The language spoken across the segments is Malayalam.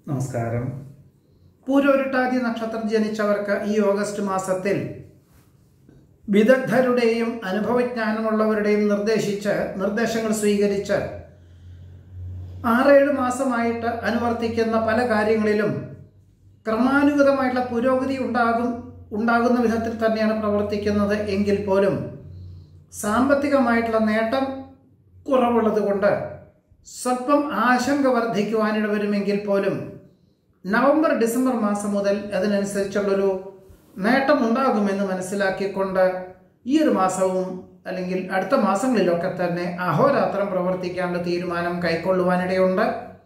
നമസ്കാരം പൂരോരുട്ടാതി നക്ഷത്രം ജനിച്ചവർക്ക് ഈ ഓഗസ്റ്റ് മാസത്തിൽ വിദഗ്ധരുടെയും അനുഭവജ്ഞാനമുള്ളവരുടെയും നിർദ്ദേശിച്ച് നിർദ്ദേശങ്ങൾ സ്വീകരിച്ച് ആറേഴ് മാസമായിട്ട് അനുവർത്തിക്കുന്ന പല കാര്യങ്ങളിലും ക്രമാനുഗതമായിട്ടുള്ള പുരോഗതി ഉണ്ടാകും ഉണ്ടാകുന്ന വിധത്തിൽ തന്നെയാണ് പ്രവർത്തിക്കുന്നത് എങ്കിൽ പോലും സാമ്പത്തികമായിട്ടുള്ള നേട്ടം കുറവുള്ളത് കൊണ്ട് സ്വല്പം ആശങ്ക വർദ്ധിക്കുവാനിട വരുമെങ്കിൽ പോലും നവംബർ ഡിസംബർ മാസം മുതൽ അതിനനുസരിച്ചുള്ളൊരു നേട്ടം ഉണ്ടാകുമെന്ന് മനസ്സിലാക്കിക്കൊണ്ട് ഈ ഒരു മാസവും അല്ലെങ്കിൽ അടുത്ത മാസങ്ങളിലൊക്കെ തന്നെ അഹോരാത്രം പ്രവർത്തിക്കാനുള്ള തീരുമാനം കൈക്കൊള്ളുവാനിടയുണ്ട്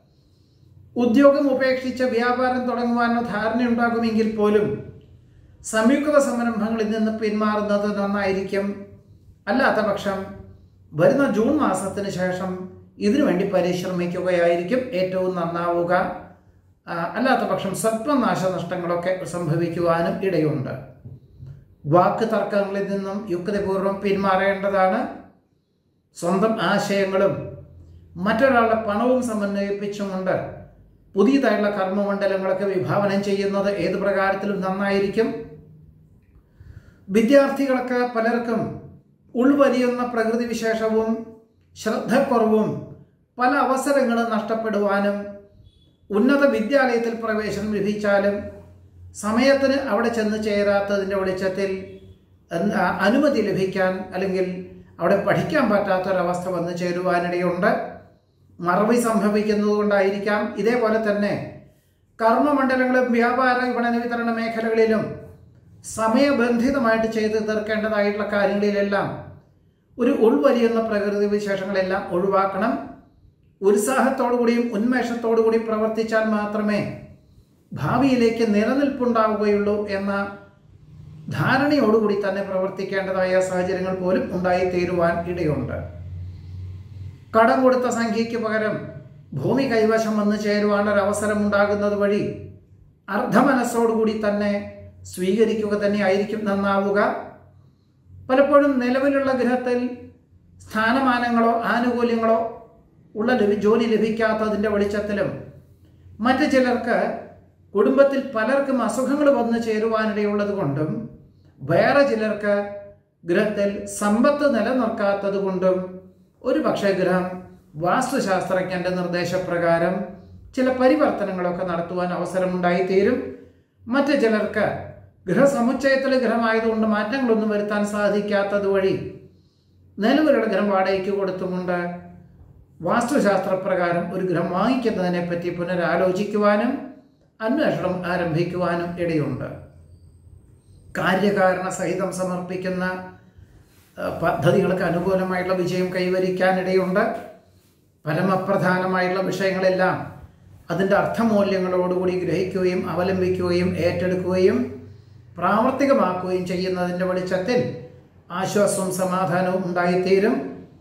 ഉദ്യോഗം ഉപേക്ഷിച്ച് വ്യാപാരം തുടങ്ങുവാനോ ധാരണയുണ്ടാകുമെങ്കിൽ പോലും സംയുക്ത സംരംഭങ്ങളിൽ നിന്ന് പിന്മാറുന്നത് നന്നായിരിക്കും അല്ലാത്ത പക്ഷം വരുന്ന ജൂൺ മാസത്തിന് ശേഷം ഇതിനുവേണ്ടി പരിശ്രമിക്കുകയായിരിക്കും ഏറ്റവും നന്നാവുക ആ, അല്ലാത്ത പക്ഷം സ്വല്പം നാശനഷ്ടങ്ങളൊക്കെ സംഭവിക്കുവാനും ഇടയുണ്ട് വാക്ക് തർക്കങ്ങളിൽ നിന്നും യുക്തിപൂർവ്വം പിന്മാറേണ്ടതാണ് സ്വന്തം ആശയങ്ങളും മറ്റൊരാളുടെ പണവും സമന്വയിപ്പിച്ചുകൊണ്ട് പുതിയതായിട്ടുള്ള കർമ്മമണ്ഡലങ്ങളൊക്കെ വിഭാവനം ചെയ്യുന്നത് ഏത് പ്രകാരത്തിലും നന്നായിരിക്കും വിദ്യാർത്ഥികൾക്ക് പലർക്കും ഉൾവലിയുന്ന പ്രകൃതി വിശേഷവും ശ്രദ്ധക്കുറവും പല അവസരങ്ങളും നഷ്ടപ്പെടുവാനും ഉന്നത വിദ്യാലയത്തിൽ പ്രവേശനം ലഭിച്ചാലും സമയത്തിന് അവിടെ ചെന്ന് ചേരാത്തതിൻ്റെ വെളിച്ചത്തിൽ എന്താ അനുമതി ലഭിക്കാൻ അല്ലെങ്കിൽ അവിടെ പഠിക്കാൻ പറ്റാത്തൊരവസ്ഥ വന്നു ചേരുവാനിടയുണ്ട് മറവി സംഭവിക്കുന്നത് കൊണ്ടായിരിക്കാം ഇതേപോലെ തന്നെ കർമ്മമണ്ഡലങ്ങളും വ്യാപാര വിപണന വിതരണ മേഖലകളിലും സമയബന്ധിതമായിട്ട് ചെയ്തു തീർക്കേണ്ടതായിട്ടുള്ള കാര്യങ്ങളിലെല്ലാം ഒരു ഉൾവലിയുന്ന പ്രകൃതി വിശേഷങ്ങളെല്ലാം ഒഴിവാക്കണം ഉത്സാഹത്തോടു കൂടിയും ഉന്മേഷത്തോടു കൂടിയും പ്രവർത്തിച്ചാൽ മാത്രമേ ഭാവിയിലേക്ക് നിലനിൽപ്പുണ്ടാവുകയുള്ളൂ എന്ന ധാരണയോടുകൂടി തന്നെ പ്രവർത്തിക്കേണ്ടതായ സാഹചര്യങ്ങൾ പോലും ഉണ്ടായിത്തീരുവാൻ ഇടയുണ്ട് കടം കൊടുത്ത സംഖ്യയ്ക്ക് പകരം ഭൂമി കൈവശം വന്നു ചേരുവാനുള്ള ഒരു അവസരം ഉണ്ടാകുന്നത് വഴി അർദ്ധമനസ്സോടുകൂടി തന്നെ സ്വീകരിക്കുക തന്നെ ആയിരിക്കും നന്നാവുക പലപ്പോഴും നിലവിലുള്ള ഗ്രഹത്തിൽ സ്ഥാനമാനങ്ങളോ ആനുകൂല്യങ്ങളോ ഉള്ള ലഭി ജോലി ലഭിക്കാത്തതിൻ്റെ വെളിച്ചത്തിലും മറ്റു ചിലർക്ക് കുടുംബത്തിൽ പലർക്കും അസുഖങ്ങൾ വന്നു ചേരുവാനിടയുള്ളത് കൊണ്ടും വേറെ ചിലർക്ക് ഗ്രഹത്തിൽ സമ്പത്ത് നിലനിർക്കാത്തത് കൊണ്ടും ഒരു പക്ഷേ ഗ്രഹം വാസ്തുശാസ്ത്രജ്ഞന്റെ നിർദ്ദേശപ്രകാരം ചില പരിവർത്തനങ്ങളൊക്കെ നടത്തുവാൻ അവസരമുണ്ടായിത്തീരും മറ്റു ചിലർക്ക് ഗൃഹസമുച്ചയത്തിലെ ഗ്രഹമായതുകൊണ്ട് മാറ്റങ്ങളൊന്നും വരുത്താൻ സാധിക്കാത്തത് വഴി നിലവിലുള്ള ഗ്രഹം വാടകയ്ക്ക് കൊടുത്തുകൊണ്ട് വാസ്തുശാസ്ത്രപ്രകാരം ഒരു ഗ്രഹം വാങ്ങിക്കുന്നതിനെ പറ്റി പുനരാലോചിക്കുവാനും അന്വേഷണം ആരംഭിക്കുവാനും ഇടയുണ്ട് കാര്യകാരണ സഹിതം സമർപ്പിക്കുന്ന ആ, പദ്ധതികൾക്ക് അനുകൂലമായിട്ടുള്ള വിജയം കൈവരിക്കാനിടയുണ്ട് പരമപ്രധാനമായിട്ടുള്ള വിഷയങ്ങളെല്ലാം അതിൻ്റെ അർത്ഥമൂല്യങ്ങളോടുകൂടി ഗ്രഹിക്കുകയും അവലംബിക്കുകയും ഏറ്റെടുക്കുകയും പ്രാവർത്തികമാക്കുകയും ചെയ്യുന്നതിൻ്റെ വെളിച്ചത്തിൽ ആശ്വാസവും സമാധാനവും ഉണ്ടായിത്തീരും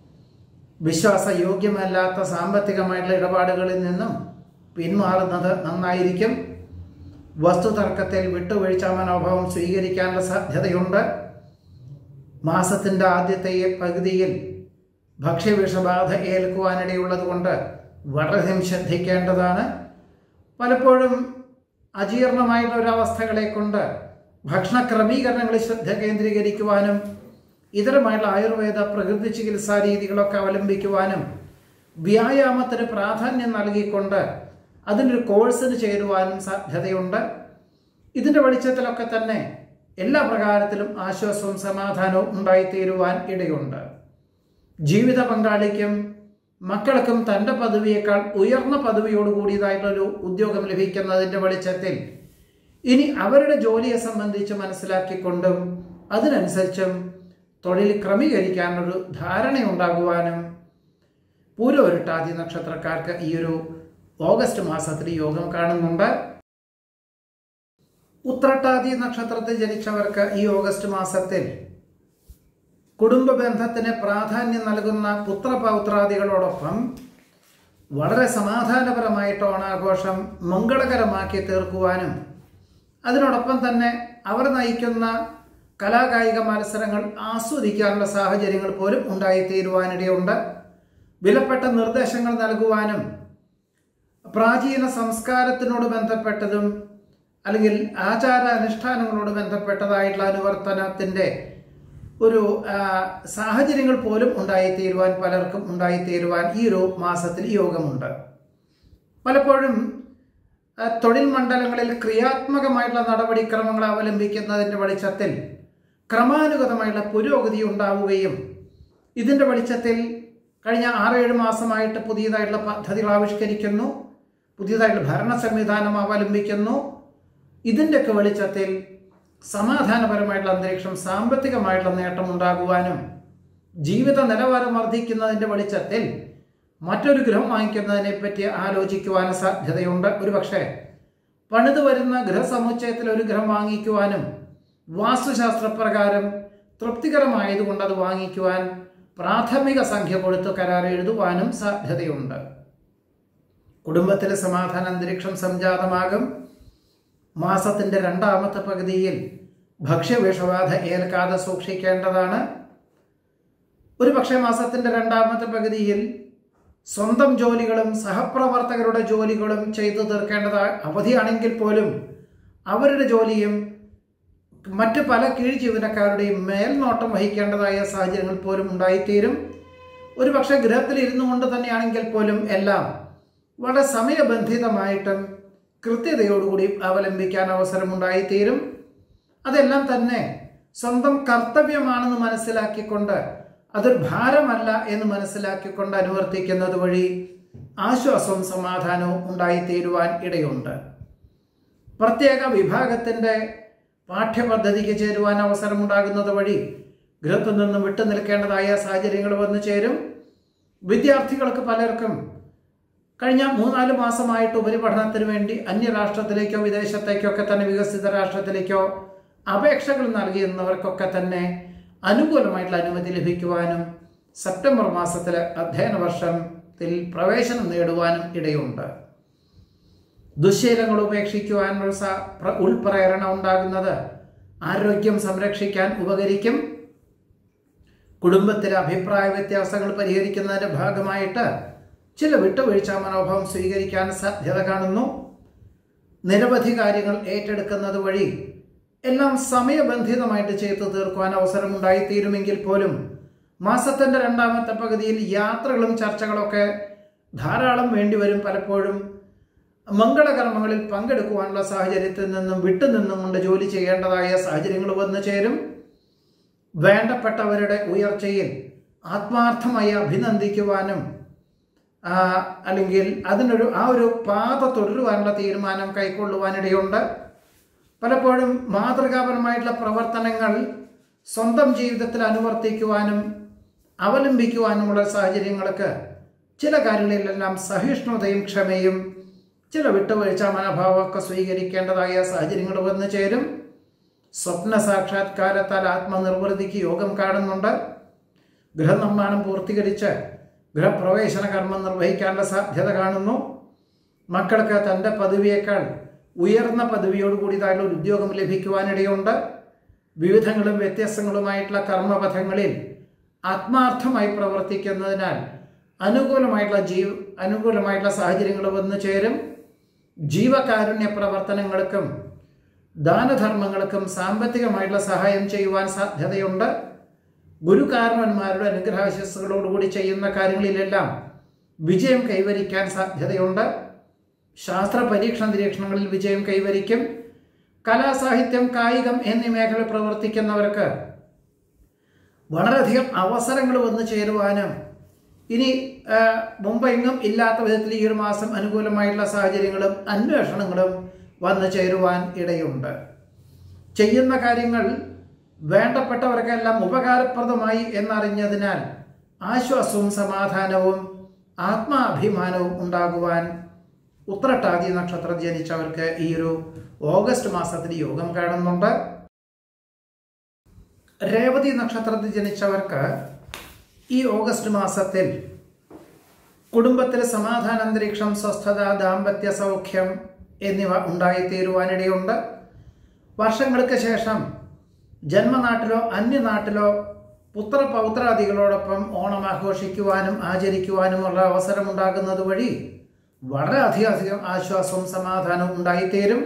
വിശ്വാസയോഗ്യമല്ലാത്ത സാമ്പത്തികമായിട്ടുള്ള ഇടപാടുകളിൽ നിന്നും പിന്മാറുന്നത് നന്നായിരിക്കും വസ്തുതർക്കത്തിൽ വിട്ടുവീഴ്ച മനോഭാവം സ്വീകരിക്കാനുള്ള സാധ്യതയുണ്ട് മാസത്തിൻ്റെ ആദ്യത്തെ പകുതിയിൽ ഭക്ഷ്യവിഷബാധ ഏൽക്കുവാനിടയുള്ളത് കൊണ്ട് വളരെയധികം ശ്രദ്ധിക്കേണ്ടതാണ് പലപ്പോഴും അജീർണമായിട്ടുള്ള ഒരവസ്ഥകളെ കൊണ്ട് ഭക്ഷണ ക്രമീകരണങ്ങളിൽ ശ്രദ്ധ കേന്ദ്രീകരിക്കുവാനും ഇതരമായിട്ടുള്ള ആയുർവേദ പ്രകൃതി ചികിത്സാ രീതികളൊക്കെ അവലംബിക്കുവാനും വ്യായാമത്തിന് പ്രാധാന്യം നൽകിക്കൊണ്ട് അതിനൊരു കോഴ്സിന് ചേരുവാനും സാധ്യതയുണ്ട് ഇതിൻ്റെ വെളിച്ചത്തിലൊക്കെ തന്നെ എല്ലാ പ്രകാരത്തിലും ആശ്വാസവും സമാധാനവും ഉണ്ടായിത്തീരുവാൻ ഇടയുണ്ട് ജീവിത പങ്കാളിക്കും മക്കൾക്കും തൻ്റെ പദവിയേക്കാൾ ഉയർന്ന പദവിയോട് കൂടിയതായിട്ടുള്ളൊരു ഉദ്യോഗം ലഭിക്കുന്നതിൻ്റെ വെളിച്ചത്തിൽ ഇനി അവരുടെ ജോലിയെ സംബന്ധിച്ച് മനസ്സിലാക്കിക്കൊണ്ടും അതിനനുസരിച്ചും തൊഴിൽ ക്രമീകരിക്കാനൊരു ധാരണയുണ്ടാകുവാനും പൂരോരുട്ടാതി നക്ഷത്രക്കാർക്ക് ഈ ഒരു ഓഗസ്റ്റ് മാസത്തിൽ യോഗം കാണുന്നുണ്ട് ഉത്രട്ടാതി നക്ഷത്രത്തിൽ ജനിച്ചവർക്ക് ഈ ഓഗസ്റ്റ് മാസത്തിൽ കുടുംബ ബന്ധത്തിന് പ്രാധാന്യം നൽകുന്ന പുത്രപൗത്രാദികളോടൊപ്പം വളരെ സമാധാനപരമായിട്ട് ഓണാഘോഷം മംഗളകരമാക്കി തീർക്കുവാനും അതിനോടൊപ്പം തന്നെ അവർ നയിക്കുന്ന കലാകായിക മത്സരങ്ങൾ ആസ്വദിക്കാനുള്ള സാഹചര്യങ്ങൾ പോലും ഉണ്ടായിത്തീരുവാനിടയുണ്ട് വിലപ്പെട്ട നിർദ്ദേശങ്ങൾ നൽകുവാനും പ്രാചീന സംസ്കാരത്തിനോട് ബന്ധപ്പെട്ടതും അല്ലെങ്കിൽ ആചാര അനുഷ്ഠാനങ്ങളോട് ബന്ധപ്പെട്ടതായിട്ടുള്ള അനുവർത്തനത്തിൻ്റെ ഒരു ആ, സാഹചര്യങ്ങൾ പോലും ഉണ്ടായിത്തീരുവാൻ പലർക്കും ഉണ്ടായിത്തീരുവാൻ ഈ ഒരു മാസത്തിൽ യോഗമുണ്ട് പലപ്പോഴും ആ, തൊഴിൽ മണ്ഡലങ്ങളിൽ ക്രിയാത്മകമായിട്ടുള്ള നടപടിക്രമങ്ങൾ അവലംബിക്കുന്നതിൻ്റെ വെളിച്ചത്തിൽ ക്രമാനുഗതമായിട്ടുള്ള പുരോഗതി ഉണ്ടാവുകയും ഇതിൻ്റെ വെളിച്ചത്തിൽ കഴിഞ്ഞ ആറേഴ് മാസമായിട്ട് പുതിയതായിട്ടുള്ള പദ്ധതികൾ ആവിഷ്കരിക്കുന്നു പുതിയതായിട്ടുള്ള ഭരണ സംവിധാനം അവലംബിക്കുന്നു ഇതിൻ്റെയൊക്കെ വെളിച്ചത്തിൽ സമാധാനപരമായിട്ടുള്ള അന്തരീക്ഷം സാമ്പത്തികമായിട്ടുള്ള നേട്ടം ഉണ്ടാകുവാനും ജീവിത നിലവാരം വർദ്ധിക്കുന്നതിൻ്റെ വെളിച്ചത്തിൽ മറ്റൊരു ഗൃഹം വാങ്ങിക്കുന്നതിനെ പറ്റി ആലോചിക്കുവാൻ സാധ്യതയുണ്ട് ഒരുപക്ഷെ പണിതു വരുന്ന ഗൃഹസമുച്ചയത്തിൽ ഒരു ഗൃഹം വാങ്ങിക്കുവാനും വാസ്തുശാസ്ത്രപ്രകാരം തൃപ്തികരമായതുകൊണ്ട് അത് വാങ്ങിക്കുവാൻ പ്രാഥമിക സംഖ്യ കൊടുത്ത് കരാർ എഴുതുവാനും സാധ്യതയുണ്ട് കുടുംബത്തിലെ സമാധാന അന്തരീക്ഷം സംജാതമാകും മാസത്തിന്റെ രണ്ടാമത്തെ പകുതിയിൽ ഭക്ഷ്യവിഷബാധ ഏൽക്കാതെ സൂക്ഷിക്കേണ്ടതാണ് ഒരു പക്ഷേ മാസത്തിന്റെ രണ്ടാമത്തെ പകുതിയിൽ സ്വന്തം ജോലികളും സഹപ്രവർത്തകരുടെ ജോലികളും ചെയ്തു തീർക്കേണ്ടത് അവധിയാണെങ്കിൽ പോലും അവരുടെ ജോലിയും മറ്റ് പല കീഴ് ജീവനക്കാരുടെയും മേൽനോട്ടം വഹിക്കേണ്ടതായ സാഹചര്യങ്ങൾ പോലും ഉണ്ടായിത്തീരും ഒരു പക്ഷേ ഗൃഹത്തിൽ ഇരുന്നു കൊണ്ട് തന്നെയാണെങ്കിൽ പോലും എല്ലാം വളരെ സമയബന്ധിതമായിട്ടും കൃത്യതയോടുകൂടി അവലംബിക്കാൻ അവസരമുണ്ടായിത്തീരും അതെല്ലാം തന്നെ സ്വന്തം കർത്തവ്യമാണെന്ന് മനസ്സിലാക്കിക്കൊണ്ട് അതൊരു ഭാരമല്ല എന്ന് മനസ്സിലാക്കിക്കൊണ്ട് അനുവർത്തിക്കുന്നത് വഴി ആശ്വാസവും സമാധാനവും ഉണ്ടായിത്തീരുവാൻ ഇടയുണ്ട് പ്രത്യേക വിഭാഗത്തിൻ്റെ പാഠ്യപദ്ധതിക്ക് ചേരുവാൻ അവസരമുണ്ടാകുന്നത് വഴി ഗൃഹത്തിൽ നിന്നും വിട്ടു നിൽക്കേണ്ടതായ സാഹചര്യങ്ങൾ വന്നു ചേരും വിദ്യാർത്ഥികൾക്ക് പലർക്കും കഴിഞ്ഞ മൂന്നാല് മാസമായിട്ട് ഉപരിപഠനത്തിന് വേണ്ടി അന്യരാഷ്ട്രത്തിലേക്കോ വിദേശത്തേക്കോ ഒക്കെ തന്നെ വികസിത രാഷ്ട്രത്തിലേക്കോ അപേക്ഷകൾ നൽകിയിരുന്നവർക്കൊക്കെ തന്നെ അനുകൂലമായിട്ടുള്ള അനുമതി ലഭിക്കുവാനും സെപ്റ്റംബർ മാസത്തിലെ അധ്യയന വർഷത്തിൽ പ്രവേശനം നേടുവാനും ഇടയുണ്ട് ദുശ്ശീലങ്ങൾ ഉപേക്ഷിക്കുവാനുള്ള സ- പ്ര- ഉൾപ്രേരണ ഉണ്ടാകുന്നത് ആരോഗ്യം സംരക്ഷിക്കാൻ ഉപകരിക്കും കുടുംബത്തിലെ അഭിപ്രായ വ്യത്യാസങ്ങൾ പരിഹരിക്കുന്നതിന്റെ ഭാഗമായിട്ട് ചില വിട്ടുവീഴ്ച മനോഭാവം സ്വീകരിക്കാൻ സാധ്യത കാണുന്നു നിരവധി കാര്യങ്ങൾ ഏറ്റെടുക്കുന്നത് വഴി എല്ലാം സമയബന്ധിതമായിട്ട് ചെയ്തു തീർക്കുവാൻ അവസരമുണ്ടായിത്തീരുമെങ്കിൽ പോലും മാസത്തിന്റെ രണ്ടാമത്തെ പകുതിയിൽ യാത്രകളും ചർച്ചകളൊക്കെ ധാരാളം വേണ്ടിവരും പലപ്പോഴും മംഗളകർമ്മങ്ങളിൽ പങ്കെടുക്കുവാനുള്ള സാഹചര്യത്തിൽ നിന്നും വിട്ടുനിന്നും കൊണ്ട് ജോലി ചെയ്യേണ്ടതായ സാഹചര്യങ്ങൾ വന്നു ചേരും വേണ്ടപ്പെട്ടവരുടെ ഉയർച്ചയിൽ ആത്മാർത്ഥമായി അഭിനന്ദിക്കുവാനും ആ, അല്ലെങ്കിൽ അതിനൊരു ആ ഒരു പാത തുടരുവാനുള്ള തീരുമാനം കൈക്കൊള്ളുവാനിടയുണ്ട് പലപ്പോഴും മാതൃകാപരമായിട്ടുള്ള പ്രവർത്തനങ്ങൾ സ്വന്തം ജീവിതത്തിൽ അനുവർത്തിക്കുവാനും അവലംബിക്കുവാനുമുള്ള സാഹചര്യങ്ങൾക്ക് ചില കാര്യങ്ങളിലെല്ലാം സഹിഷ്ണുതയും ക്ഷമയും ചില വിട്ടുവീഴ്ച മനോഭാവമൊക്കെ സ്വീകരിക്കേണ്ടതായ സാഹചര്യങ്ങൾ വന്നു ചേരും സ്വപ്ന സാക്ഷാത്കാരത്താൽ ആത്മനിർവൃതിക്ക് യോഗം കാണുന്നുണ്ട് ഗൃഹനിർമ്മാണം പൂർത്തീകരിച്ച് ഗൃഹപ്രവേശന കർമ്മം നിർവഹിക്കാനുള്ള സാധ്യത കാണുന്നു മക്കൾക്ക് തൻ്റെ പദവിയേക്കാൾ ഉയർന്ന പദവിയോടുകൂടിയതായുള്ള ഒരു ഉദ്യോഗം ലഭിക്കുവാനിടയുണ്ട് വിവിധങ്ങളും വ്യത്യസ്തങ്ങളുമായിട്ടുള്ള കർമ്മപഥങ്ങളിൽ ആത്മാർത്ഥമായി പ്രവർത്തിക്കുന്നതിനാൽ അനുകൂലമായിട്ടുള്ള ജീവ അനുകൂലമായിട്ടുള്ള സാഹചര്യങ്ങൾ വന്നു ചേരും ജീവകാരുണ്യ പ്രവർത്തനങ്ങൾക്കും ദാനധർമ്മങ്ങൾക്കും സാമ്പത്തികമായിട്ടുള്ള സഹായം ചെയ്യുവാൻ സാധ്യതയുണ്ട് ഗുരുകാരണന്മാരുടെ അനുഗ്രഹാശസ്സുകളോടുകൂടി ചെയ്യുന്ന കാര്യങ്ങളിലെല്ലാം വിജയം കൈവരിക്കാൻ സാധ്യതയുണ്ട് ശാസ്ത്ര പരീക്ഷണ നിരീക്ഷണങ്ങളിൽ വിജയം കൈവരിക്കും കലാസാഹിത്യം കായികം എന്നീ മേഖലയിൽ പ്രവർത്തിക്കുന്നവർക്ക് വളരെയധികം അവസരങ്ങൾ വന്നു ചേരുവാനും ഇനി ആ, മുമ്പെങ്ങും ഇല്ലാത്ത വിധത്തിൽ ഈ ഒരു മാസം അനുകൂലമായിട്ടുള്ള സാഹചര്യങ്ങളും അന്വേഷണങ്ങളും വന്നു ചേരുവാൻ ഇടയുണ്ട് ചെയ്യുന്ന കാര്യങ്ങൾ വേണ്ടപ്പെട്ടവർക്കെല്ലാം ഉപകാരപ്രദമായി എന്നറിഞ്ഞതിനാൽ ആശ്വാസവും സമാധാനവും ആത്മാഭിമാനവും ഉണ്ടാകുവാൻ ഉത്രട്ടാതി നക്ഷത്രം ജനിച്ചവർക്ക് ഈ ഒരു ഓഗസ്റ്റ് മാസത്തിൽ യോഗം കാണുന്നുണ്ട് രേവതി നക്ഷത്രത്തിൽ ജനിച്ചവർക്ക് ഈ ഓഗസ്റ്റ് മാസത്തിൽ കുടുംബത്തിലെ സമാധാന അന്തരീക്ഷം സ്വസ്ഥത ദാമ്പത്യ സൗഖ്യം എന്നിവ ഉണ്ടായിത്തീരുവാനിടയുണ്ട് വർഷങ്ങൾക്ക് ശേഷം ജന്മനാട്ടിലോ അന്യനാട്ടിലോ പുത്രപൗത്രാദികളോടൊപ്പം ഓണം ആഘോഷിക്കുവാനും ആചരിക്കുവാനുമുള്ള അവസരമുണ്ടാകുന്നത് വഴി വളരെ അധികം അധികം ആശ്വാസവും സമാധാനവും ഉണ്ടായിത്തീരും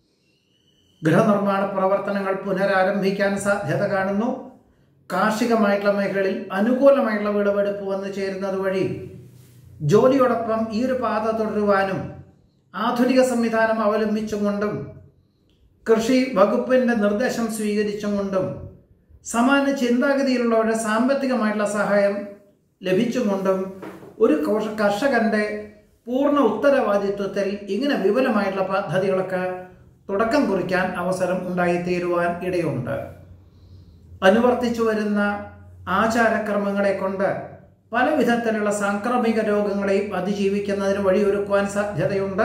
ഗൃഹനിർമ്മാണ പ്രവർത്തനങ്ങൾ പുനരാരംഭിക്കാൻ സാധ്യത കാണുന്നു കാർഷികമായിട്ടുള്ള മേഖലയിൽ അനുകൂലമായിട്ടുള്ള വിളവെടുപ്പ് വന്നു ചേരുന്നത് വഴി ജോലിയോടൊപ്പം ഈ ഒരു പാത തുടരുവാനും ആധുനിക സംവിധാനം അവലംബിച്ചുകൊണ്ടും കൃഷി വകുപ്പിന്റെ നിർദ്ദേശം സ്വീകരിച്ചും കൊണ്ടും സമാന ചിന്താഗതിയിലുള്ളവരുടെ സാമ്പത്തികമായിട്ടുള്ള സഹായം ലഭിച്ചുകൊണ്ടും ഒരു കോഷ- കർഷകന്റെ പൂർണ്ണ ഉത്തരവാദിത്വത്തിൽ ഇങ്ങനെ വിപുലമായിട്ടുള്ള പദ്ധതികളൊക്കെ തുടക്കം കുറിക്കാൻ അവസരം ഉണ്ടായിത്തീരുവാൻ ഇടയുണ്ട് അനുവർത്തിച്ചു വരുന്ന ആചാരക്രമങ്ങളെ കൊണ്ട് പല വിധത്തിലുള്ള സാംക്രമിക രോഗങ്ങളെയും അതിജീവിക്കുന്നതിന് വഴിയൊരുക്കുവാൻ സാധ്യതയുണ്ട്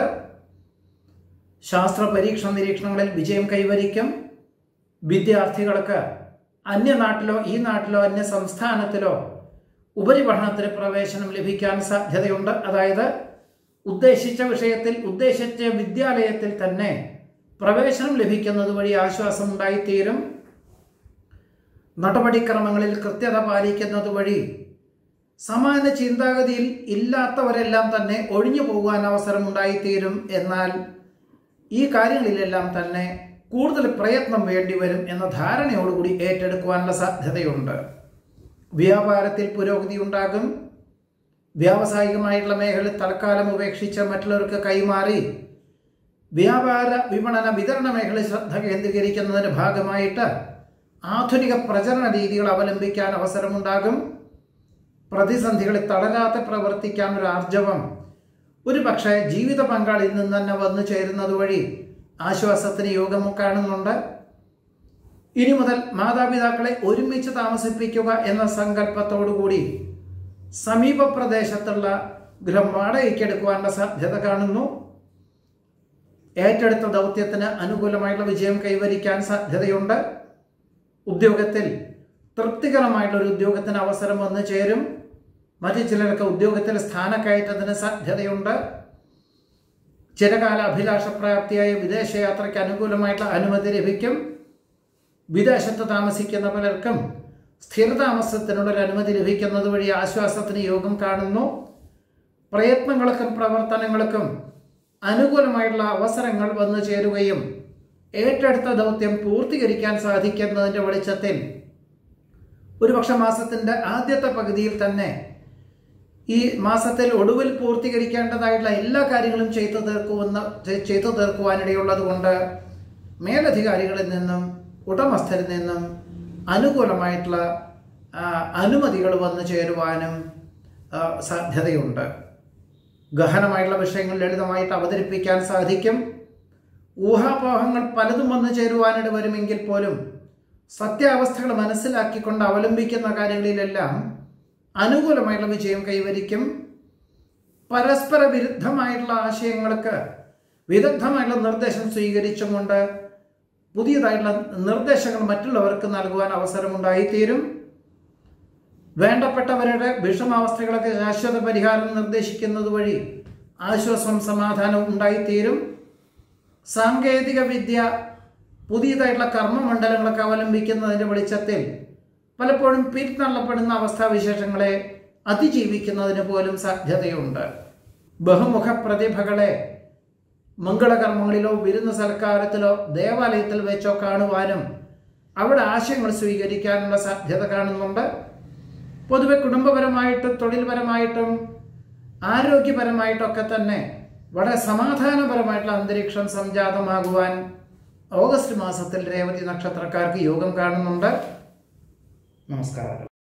ശാസ്ത്ര പരീക്ഷണ നിരീക്ഷണങ്ങളിൽ വിജയം കൈവരിക്കും വിദ്യാർത്ഥികൾക്ക് അന്യനാട്ടിലോ ഈ നാട്ടിലോ അന്യ സംസ്ഥാനത്തിലോ ഉപരിപഠനത്തിന് പ്രവേശനം ലഭിക്കാൻ സാധ്യതയുണ്ട് അതായത് ഉദ്ദേശിച്ച വിഷയത്തിൽ ഉദ്ദേശിച്ച വിദ്യാലയത്തിൽ തന്നെ പ്രവേശനം ലഭിക്കുന്നത് വഴി ആശ്വാസം ഉണ്ടായിത്തീരും നടപടിക്രമങ്ങളിൽ കൃത്യത പാലിക്കുന്നത് വഴി സമാന ചിന്താഗതിയിൽ ഇല്ലാത്തവരെല്ലാം തന്നെ ഒഴിഞ്ഞു പോകാൻ അവസരം ഉണ്ടായിത്തീരും എന്നാൽ ഈ കാര്യങ്ങളിലെല്ലാം തന്നെ കൂടുതൽ പ്രയത്നം വേണ്ടിവരും എന്ന ധാരണയോടുകൂടി ഏറ്റെടുക്കുവാനുള്ള സാധ്യതയുണ്ട് വ്യാപാരത്തിൽ പുരോഗതി ഉണ്ടാകും വ്യാവസായികമായിട്ടുള്ള മേഖല തൽക്കാലം ഉപേക്ഷിച്ച് മറ്റുള്ളവർക്ക് കൈമാറി വ്യാപാര വിപണന വിതരണ മേഖല ശ്രദ്ധ കേന്ദ്രീകരിക്കുന്നതിന് ഭാഗമായിട്ട് ആധുനിക പ്രചരണ രീതികൾ അവലംബിക്കാൻ അവസരമുണ്ടാകും പ്രതിസന്ധികളിൽ തളരാതെ പ്രവർത്തിക്കാൻ ഒരു ആർജവം ഒരു പക്ഷേ ജീവിത പങ്കാളിൽ നിന്ന് തന്നെ വന്നു ചേരുന്നത് വഴി ആശ്വാസത്തിന് യോഗം കാണുന്നുണ്ട് ഇനി മുതൽ മാതാപിതാക്കളെ ഒരുമിച്ച് താമസിപ്പിക്കുക എന്ന സങ്കല്പത്തോടുകൂടി സമീപ പ്രദേശത്തുള്ള ഗൃഹം വാടകയ്ക്കെടുക്കുവാനുള്ള സാധ്യത കാണുന്നു ഏറ്റെടുത്ത ദൗത്യത്തിന് അനുകൂലമായിട്ടുള്ള വിജയം കൈവരിക്കാൻ സാധ്യതയുണ്ട് ഉദ്യോഗത്തിൽ തൃപ്തികരമായിട്ടുള്ള ഒരു ഉദ്യോഗത്തിന് അവസരം വന്നു ചേരും മറ്റു ചിലർക്ക് ഉദ്യോഗത്തിൽ സ്ഥാനക്കയറ്റത്തിന് സാധ്യതയുണ്ട് ചിരകാല അഭിലാഷപ്രാപ്തിയായ വിദേശയാത്രയ്ക്ക് അനുകൂലമായിട്ടുള്ള അനുമതി ലഭിക്കും വിദേശത്ത് താമസിക്കുന്ന പലർക്കും സ്ഥിരതാമസത്തിനുള്ള ഒരു അനുമതി ലഭിക്കുന്നത് വഴി ആശ്വാസത്തിന് യോഗം കാണുന്നു പ്രയത്നങ്ങൾക്കും പ്രവർത്തനങ്ങൾക്കും അനുകൂലമായിട്ടുള്ള അവസരങ്ങൾ വന്നു ചേരുകയും ഏറ്റെടുത്ത ദൗത്യം പൂർത്തീകരിക്കാൻ സാധിക്കുന്നതിൻ്റെ വെളിച്ചത്തിൽ ഒരുപക്ഷെ മാസത്തിൻ്റെ ആദ്യത്തെ പകുതിയിൽ തന്നെ ഈ മാസത്തിൽ ഒടുവിൽ പൂർത്തീകരിക്കേണ്ടതായിട്ടുള്ള എല്ലാ കാര്യങ്ങളും ചെയ്തു തീർക്കുമെന്ന് ചെയ്തു തീർക്കുവാനിടയുള്ളത് കൊണ്ട് മേലധികാരികളിൽ നിന്നും ഉടമസ്ഥരിൽ നിന്നും അനുകൂലമായിട്ടുള്ള ആ, അനുമതികൾ വന്നു ചേരുവാനും ആ, സാധ്യതയുണ്ട് ഗഹനമായിട്ടുള്ള വിഷയങ്ങൾ ലളിതമായിട്ട് അവതരിപ്പിക്കാൻ സാധിക്കും ഊഹാപോഹങ്ങൾ പലതും വന്നു ചേരുവാനിട വരുമെങ്കിൽ പോലും സത്യാവസ്ഥകൾ മനസ്സിലാക്കിക്കൊണ്ട് അവലംബിക്കുന്ന കാര്യങ്ങളിലെല്ലാം അനുകൂലമായിട്ടുള്ള വിജയം കൈവരിക്കും പരസ്പര വിരുദ്ധമായിട്ടുള്ള ആശയങ്ങൾക്ക് വിദഗ്ധമായിട്ടുള്ള നിർദ്ദേശം സ്വീകരിച്ചുകൊണ്ട് പുതിയതായിട്ടുള്ള നിർദ്ദേശങ്ങൾ മറ്റുള്ളവർക്ക് നൽകുവാൻ അവസരമുണ്ടായിത്തീരും വേണ്ടപ്പെട്ടവരുടെ വിഷമാവസ്ഥകളൊക്കെ ശാശ്വത പരിഹാരം നിർദ്ദേശിക്കുന്നത് വഴി ആശ്വാസം സമാധാനവും ഉണ്ടായിത്തീരും സാങ്കേതിക വിദ്യ പുതിയതായിട്ടുള്ള കർമ്മമണ്ഡലങ്ങളൊക്കെ അവലംബിക്കുന്നതിൻ്റെ വെളിച്ചത്തിൽ പലപ്പോഴും പിന്തള്ളപ്പെടുന്ന അവസ്ഥാവിശേഷങ്ങളെ അതിജീവിക്കുന്നതിന് പോലും സാധ്യതയുണ്ട് ബഹുമുഖ പ്രതിഭകളെ മംഗളകർമ്മങ്ങളിലോ വിരുന്ന് സൽക്കാരത്തിലോ ദേവാലയത്തിൽ വെച്ചോ കാണുവാനും അവിടെ ആശയങ്ങൾ സ്വീകരിക്കാനുള്ള സാധ്യത കാണുന്നുണ്ട് പൊതുവെ കുടുംബപരമായിട്ടും തൊഴിൽപരമായിട്ടും ആരോഗ്യപരമായിട്ടൊക്കെ തന്നെ വളരെ സമാധാനപരമായിട്ടുള്ള അന്തരീക്ഷം സംജാതമാകുവാൻ ഓഗസ്റ്റ് മാസത്തിൽ രേവതി നക്ഷത്രക്കാർക്ക് യോഗം കാണുന്നുണ്ട് നമസ്കാരം